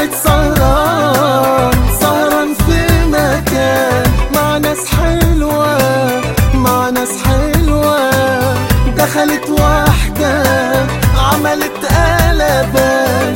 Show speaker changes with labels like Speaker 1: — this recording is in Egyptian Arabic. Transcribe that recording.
Speaker 1: قاعد سهران سهران في مكان مع ناس حلوة مع ناس حلوة دخلت واحدة عملت قلبان